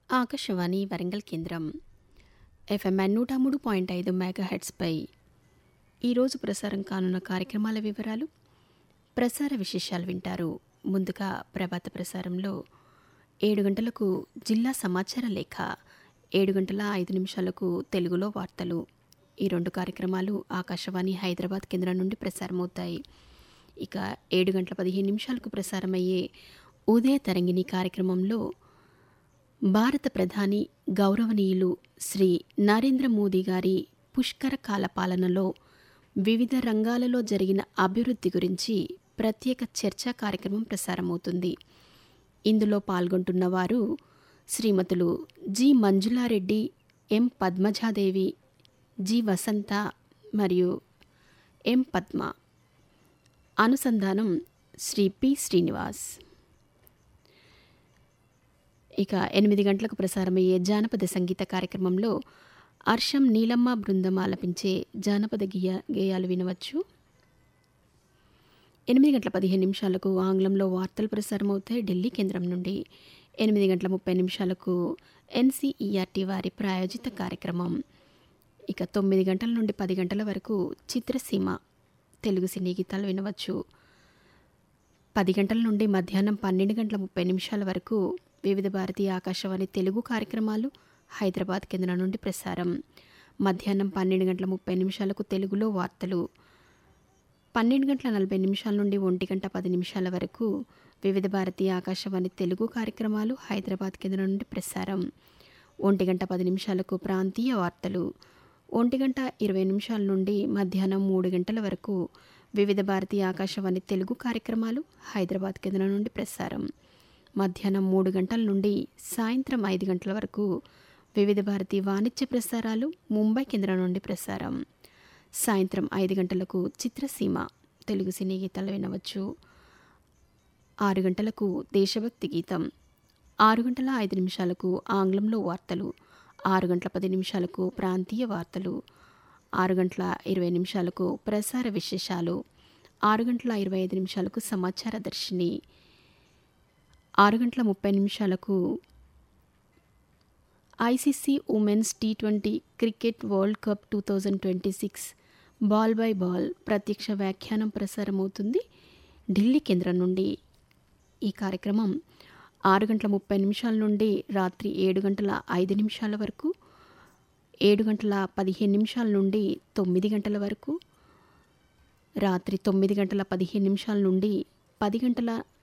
ఆకాశవాణి వరంగల్ కేంద్రం ఎఫ్ఎంఎన్ నూట మూడు పాయింట్ ఐదు మెగాహెట్స్పై ఈరోజు ప్రసారం కానున్న కార్యక్రమాల వివరాలు ప్రసార విశేషాలు వింటారు ముందుగా ప్రభాత ప్రసారంలో ఏడు గంటలకు జిల్లా సమాచార లేఖ ఏడు గంటల ఐదు నిమిషాలకు తెలుగులో వార్తలు ఈ రెండు కార్యక్రమాలు ఆకాశవాణి హైదరాబాద్ కేంద్రం నుండి ప్రసారమవుతాయి ఇక ఏడు గంటల పదిహేను నిమిషాలకు ప్రసారమయ్యే ఉదయ తరంగిణి కార్యక్రమంలో భారత ప్రధాని గౌరవనీయులు శ్రీ నరేంద్ర మోదీ గారి పుష్కర కాల పాలనలో వివిధ రంగాలలో జరిగిన అభివృద్ధి గురించి ప్రత్యేక చర్చా కార్యక్రమం ప్రసారమవుతుంది ఇందులో పాల్గొంటున్న వారు శ్రీమతులు G Manjula Reddy M Padmajadevi G Vasantha మరియు ఎం పద్మ అనుసంధానం శ్రీ పి శ్రీనివాస్ ఇక ఎనిమిది గంటలకు ప్రసారమయ్యే జానపద సంగీత కార్యక్రమంలో అర్షం నీలమ్మ బృందం ఆలపించే జానపద గేయ గేయాలు వినవచ్చు ఎనిమిది గంటల పదిహేను నిమిషాలకు ఆంగ్లంలో వార్తలు ప్రసారమవుతాయి ఢిల్లీ కేంద్రం నుండి ఎనిమిది గంటల ముప్పై నిమిషాలకు ఎన్సీఈఆర్టీ వారి ప్రాయోజిత కార్యక్రమం ఇక తొమ్మిది గంటల నుండి పది గంటల వరకు చిత్రసీమ తెలుగు సినీ గీతాలు వినవచ్చు పది గంటల నుండి మధ్యాహ్నం పన్నెండు గంటల ముప్పై నిమిషాల వరకు వివిధ భారతీయ ఆకాశవాణి తెలుగు కార్యక్రమాలు హైదరాబాద్ కేంద్రం నుండి ప్రసారం మధ్యాహ్నం పన్నెండు గంటల ముప్పై నిమిషాలకు తెలుగులో వార్తలు పన్నెండు గంటల నలభై నిమిషాల నుండి ఒంటి గంట పది నిమిషాల వరకు వివిధ భారతీయ ఆకాశవాణి తెలుగు కార్యక్రమాలు హైదరాబాద్ కేంద్రం నుండి ప్రసారం ఒంటి గంట పది నిమిషాలకు ప్రాంతీయ వార్తలు ఒంటి గంట ఇరవై నిమిషాల నుండి మధ్యాహ్నం మూడు గంటల వరకు వివిధ భారతీయ ఆకాశవాణి తెలుగు కార్యక్రమాలు హైదరాబాద్ కేంద్రం నుండి ప్రసారం మధ్యాహ్నం మూడు గంటల నుండి సాయంత్రం ఐదు గంటల వరకు వివిధ భారతీ వాణిజ్య ప్రసారాలు ముంబై కేంద్రం నుండి ప్రసారం సాయంత్రం ఐదు గంటలకు చిత్రసీమ తెలుగు సినీ గీతాలు వినవచ్చు ఆరు గంటలకు దేశభక్తి గీతం ఆరు గంటల ఐదు నిమిషాలకు ఆంగ్లంలో వార్తలు ఆరు గంటల పది నిమిషాలకు ప్రాంతీయ వార్తలు ఆరు గంటల ఇరవై నిమిషాలకు ప్రసార విశేషాలు ఆరు గంటల ఇరవై ఐదు నిమిషాలకు సమాచార దర్శిని ఆరు గంటల ముప్పై నిమిషాలకు ICC women's T twenty cricket world cup two thousand twenty six ball by ball ప్రత్యక్ష వ్యాఖ్యానం ప్రసారమవుతుంది ఢిల్లీ కేంద్రం నుండి ఈ కార్యక్రమం ఆరు గంటల ముప్పై నిమిషాల నుండి రాత్రి ఏడు గంటల ఐదు నిమిషాల వరకు ఏడు గంటల పదిహేను నిమిషాల నుండి తొమ్మిది గంటల వరకు రాత్రి తొమ్మిది గంటల పదిహేను నిమిషాల నుండి పది గంటల